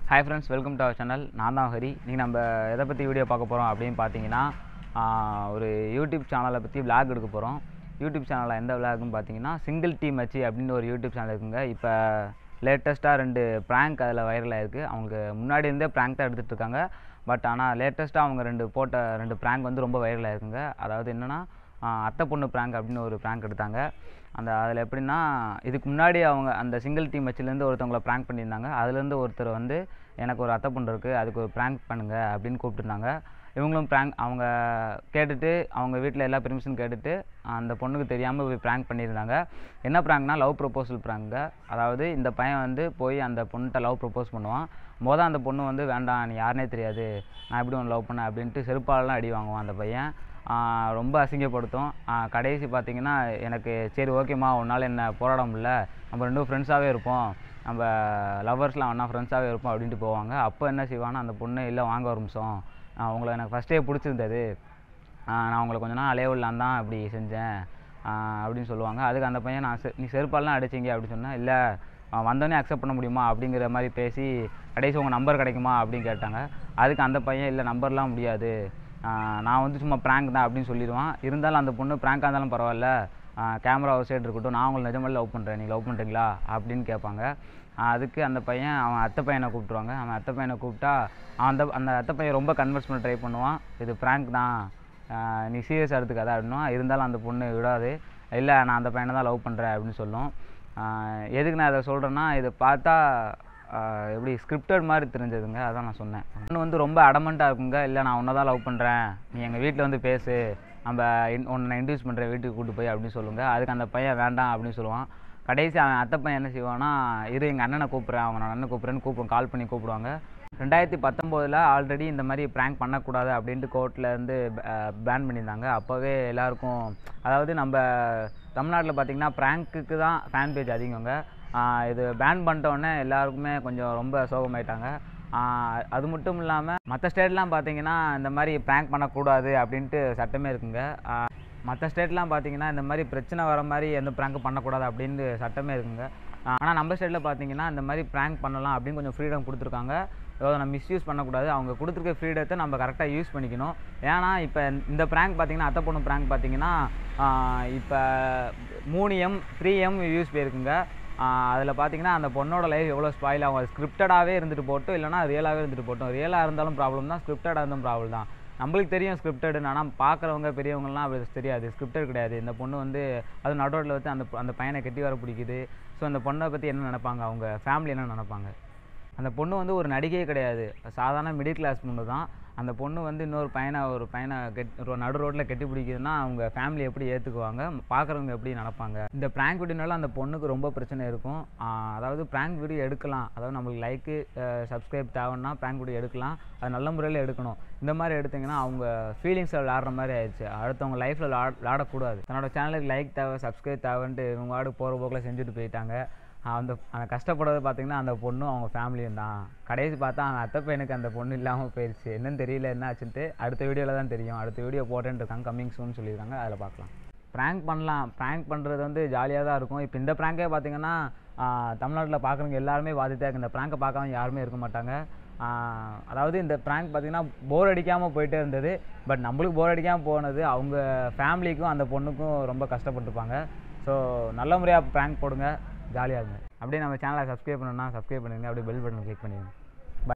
hi friends welcome to our channel நான் தான் ஹரி நீங்கள் நம்ம எதை பற்றி வீடியோ பார்க்க போகிறோம் அப்படின்னு பார்த்தீங்கன்னா ஆஹ், ஒரு யூடியூப் சேனலை பற்றி vlog எடுக்க போகிறோம் யூடியூப் சேனலில் எந்த விளாக்னு பார்த்தீங்கன்னா சிங்கிள் டீம் வச்சு அப்படின்னு ஒரு யூடியூப் சேனல் இருக்குங்க இப்போ லேட்டஸ்ட்டாக ரெண்டு ப்ராங்க் அதில் வைரலாக இருக்குது அவங்களுக்கு முன்னாடி இருந்தே ப்ராங்க் தான் எடுத்துகிட்டு இருக்காங்க பட் ஆனால் லேட்டஸ்ட்டாக அவங்க ரெண்டு போட்ட ரெண்டு ப்ராங்க் வந்து ரொம்ப வைரலாக இருக்குங்க அதாவது என்னென்னா அத்தை பொண்ணு ப்ராங்க் அப்படின்னு ஒரு ப்ராங்க் எடுத்தாங்க அந்த அதில் எப்படின்னா இதுக்கு முன்னாடி அவங்க அந்த சிங்கிள் டீம் வச்சுலேருந்து ஒருத்தவங்கள ப்ராங்க் பண்ணியிருந்தாங்க அதுலேருந்து ஒருத்தர் வந்து எனக்கு ஒரு அத்தை பொண்ணு இருக்குது அதுக்கு ஒரு ப்ராங்க் பண்ணுங்க அப்படின்னு கூப்பிட்டுருந்தாங்க இவங்களும் ப்ராங்க் அவங்க கேட்டுட்டு அவங்க வீட்டில் எல்லா பெர்மிஷன் கேட்டுட்டு அந்த பொண்ணுக்கு தெரியாமல் போய் ப்ராங்க் பண்ணியிருந்தாங்க என்ன ப்ராங்க்னா லவ் ப்ரொப்போசல் ப்ராங்க அதாவது இந்த பையன் வந்து போய் அந்த பொண்ணுகிட்ட லவ் ப்ரொப்போஸ் பண்ணுவான் மொதல் அந்த பொண்ணு வந்து வேண்டாம் நீ யாருனே தெரியாது நான் எப்படி ஒன்று லவ் பண்ணேன் அப்படின்ட்டு செருப்பாலெலாம் அடி வாங்குவான் அந்த பையன் ஆஹ் ரொம்ப அசிங்கப்படுத்தும் ஆஹ் கடைசி பார்த்தீங்கன்னா எனக்கு சரி ஓகேம்மா உன்னால் என்ன போராட முடியல நம்ம ரெண்டும் ஃப்ரெண்ட்ஸாகவே இருப்போம் நம்ம லவ்வர்ஸ்லாம் ஒன்றா ஃப்ரெண்ட்ஸாகவே இருப்போம் அப்படின்ட்டு போவாங்க அப்போ என்ன செய்வான்னா அந்த பொண்ணு இல்லை வாங்க ஒரு நிமிஷம் ஆஹ் உங்களை எனக்கு ஃபஸ்ட்டே பிடிச்சிருந்தது ஆஹ் நான் உங்களை கொஞ்ச நாள் அலைய விடலான் தான் அப்படி செஞ்சேன் ஆஹ் அப்படின்னு சொல்லுவாங்க அதுக்கு அந்த பையன் நான் செ- நீ செருப்பாலாம் அடிச்சிங்க அப்படின்னு சொன்னேன் இல்லை வந்தோடனே அக்செப்ட் பண்ண முடியுமா அப்படிங்கிற மாதிரி பேசி கடைசி உங்கள் நம்பர் கிடைக்குமா அப்படின்னு கேட்டாங்க அதுக்கு அந்த பையன் இல்லை நம்பர்லாம் முடியாது ஆஹ் நான் வந்து சும்மா ப்ராங்க் தான் அப்படின்னு சொல்லிடுவான் இருந்தாலும் அந்த பொண்ணு ப்ராங்காக இருந்தாலும் பரவாயில்ல கேமரா ஒரு சைடு இருக்கட்டும் நான் உங்களை நிஜமாக லவ் பண்ணுறேன் நீங்கள் லவ் பண்ணுறீங்களா அப்படின்னு கேட்பாங்க ஆஹ் அதுக்கு அந்த பையன் அவன் அத்தை பையனை கூப்பிட்ருவாங்க அவன் அத்தை பையனை கூப்பிட்டா அவன் அந்த அந்த அத்தை பையன் ரொம்ப கன்வெர்ஸ் பண்ண ட்ரை பண்ணுவான் இது ப்ராங்க் தான் ஆஹ் நீ சீரியஸாக எடுத்துக்காத அப்படின்னா இருந்தாலும் அந்த பொண்ணு விடாது இல்லை நான் அந்த பையனை தான் லவ் பண்ணுறேன் அப்படின்னு சொல்லும் ஆஹ் எதுக்கு நான் இதை சொல்கிறேன்னா இதை பார்த்தா ஆஹ் எப்படி ஸ்கிரிப்டட் மாதிரி தெரிஞ்சதுங்க அதான் நான் சொன்னேன் பொண்ணு வந்து ரொம்ப அடமெண்ட்டாக இருக்குங்க இல்லை நான் உன்னை தான் லவ் பண்ணுறேன் நீ எங்கள் வீட்டில் வந்து பேசு நம்ம இன் உன்னை இன்ட்யூஸ் பண்ணுறேன் வீட்டுக்கு கூட்டு போய் அப்படின்னு சொல்லுங்க அதுக்கு அந்த பையன் வேண்டாம் அப்படின்னு சொல்லுவான் கடைசி அவன் அத்தை பையன் என்ன செய்வான்னா இரு எங்கள் அண்ணனை கூப்பிட்றேன் அவன் அண்ணனை கூப்பிட்றேன்னு கூப்பிடும் கால் பண்ணி கூப்பிடுவாங்க ரெண்டாயிரத்தி பத்தொம்போதில் ஆல்ரெடி இந்த மாதிரி ப்ராங்க் பண்ணக்கூடாது அப்படின்ட்டு கோர்ட்டில் இருந்து பேன் பண்ணியிருந்தாங்க அப்போவே எல்லாருக்கும் அதாவது நம்ம தமிழ்நாட்டில் பார்த்தீங்கன்னா ப்ராங்க்குக்கு தான் ஃபேன் பேஜ் அதிகங்க ஆஹ் இது பேன் பண்ணிட்டோன்னே எல்லாருக்குமே கொஞ்சம் ரொம்ப சோகமாயிட்டாங்க ஆஹ் அது மட்டும் இல்லாமல் மற்ற ஸ்டேட்லாம் பார்த்தீங்கன்னா இந்த மாதிரி ப்ராங்க் பண்ணக்கூடாது அப்படின்ட்டு சட்டமே இருக்குங்க மற்ற ஸ்டேட்லாம் பார்த்தீங்கன்னா இந்த மாதிரி பிரச்சனை வர மாதிரி எந்த ப்ராங்க் பண்ணக்கூடாது அப்படின்னு சட்டமே இருக்குங்க ஆனால் நம்ம ஸ்டேட்டில் பார்த்தீங்கன்னா இந்த மாதிரி ப்ராங்க் பண்ணலாம் அப்படின்னு கொஞ்சம் ஃப்ரீடம் கொடுத்துருக்காங்க அதாவது நம்ம மிஸ்யூஸ் பண்ணக்கூடாது அவங்க கொடுத்துருக்க ஃப்ரீடத்தை நம்ம கரெக்டாக யூஸ் பண்ணிக்கணும் ஏன்னா இப்போ இந்த ப்ராங்க் பார்த்தீங்கன்னா அத்தை பொண்ணு ப்ராங்க் பார்த்தீங்கன்னா இப்போ மூணு எம் த்ரீ எம் வியூஸ் போயிருக்குங்க அதில் பார்த்தீங்கன்னா அந்த பொண்ணோட லைஃப் எவ்வளோ ஸ்பாயில் ஆகும் அது ஸ்கிரிப்டடாகவே இருந்துட்டு போட்டும் இல்லைனா ரியலாகவே இருந்துட்டு போட்டும் ரியலாக இருந்தாலும் ப்ராப்ளம் தான் ஸ்கிரிப்டடாக இருந்தாலும் ப்ராப்ளம் தான் நம்மளுக்கு தெரியும் ஸ்கிரிப்டட்னு ஆனால் பார்க்குறவங்க பெரியவங்கலாம் அப்படி தெரியாது ஸ்கிரிப்டட் கிடையாது இந்த பொண்ணு வந்து அது நடுவில் வச்சு அந்த அந்த பையனை கட்டி வர பிடிக்குது ஸோ அந்த பொண்ணை பற்றி என்ன நினைப்பாங்க அவங்க ஃபேமிலி என்ன நினைப்பாங்க அந்த பொண்ணு வந்து ஒரு நடிகையே கிடையாது சாதாரண மிடில் கிளாஸ் பொண்ணு தான் அந்த பொண்ணு வந்து இன்னொரு பையனை ஒரு பையனை கெட் ஒரு நடு ரோட்டில் கட்டி பிடிக்குதுன்னா அவங்க ஃபேமிலி எப்படி ஏற்றுக்குவாங்க பார்க்குறவங்க எப்படி நடப்பாங்க இந்த ப்ராங்க் வீடியோனால அந்த பொண்ணுக்கு ரொம்ப பிரச்சனை இருக்கும் ஆஹ் அதாவது ப்ராங்க் வீடியோ எடுக்கலாம் அதாவது நம்மளுக்கு லைக்கு சப்ஸ்கிரைப் தேவைன்னா ப்ராங்க் வீடியோ எடுக்கலாம் அது நல்ல முறையில் எடுக்கணும் இந்த மாதிரி எடுத்தீங்கன்னா அவங்க ஃபீலிங்ஸை விளாடுற மாதிரி ஆயிடுச்சு அடுத்தவங்க லைஃப்பில் விளாட விளாடக்கூடாது தன்னோட சேனலுக்கு லைக் தேவை சப்ஸ்கிரைப் தேவைன்ட்டு இவங்க வாடு போகிற போக்கில் செஞ்சுட்டு போயிட்டாங்க அந்த அந்த கஷ்டப்படுறது பார்த்தீங்கன்னா அந்த பொண்ணும் அவங்க ஃபேமிலியும் தான் கடைசி பார்த்தா அவன் அத்தை பையனுக்கு அந்த பொண்ணு இல்லாமல் போயிடுச்சு என்னன்னு தெரியல என்ன ஆச்சுன்ட்டு அடுத்த வீடியோவில் தான் தெரியும் அடுத்த வீடியோ போட்டேன்னு இருக்காங்க கம்மிங் சூன் சொல்லியிருக்காங்க அதில் பார்க்கலாம் ப்ராங்க் பண்ணலாம் ப்ராங்க் பண்ணுறது வந்து ஜாலியாக தான் இருக்கும் இப்போ இந்த ப்ராங்கே பார்த்தீங்கன்னா தமிழ்நாட்டில் பார்க்குறவங்க எல்லாருமே பாதித்தா இருக்கு இந்த ப்ராங்கை பார்க்காம யாருமே இருக்க மாட்டாங்க ஆஹ் அதாவது இந்த ப்ராங்க் பார்த்தீங்கன்னா போர் அடிக்காமல் போயிட்டே இருந்தது பட் நம்மளுக்கு போர் அடிக்காமல் போனது அவங்க ஃபேமிலிக்கும் அந்த பொண்ணுக்கும் ரொம்ப கஷ்டப்பட்டுருப்பாங்க ஸோ நல்ல முறையாக ப்ராங்க் போடுங்க ஜாலியாக இருங்க அப்படியே நம்ம சேனலை சப்ஸ்கிரைப் பண்ணணும்னா சப்ஸ்கிரைப் பண்ணுங்க அப்படியே பெல் பட்டன் கிளிக் பண்ணிடுங்க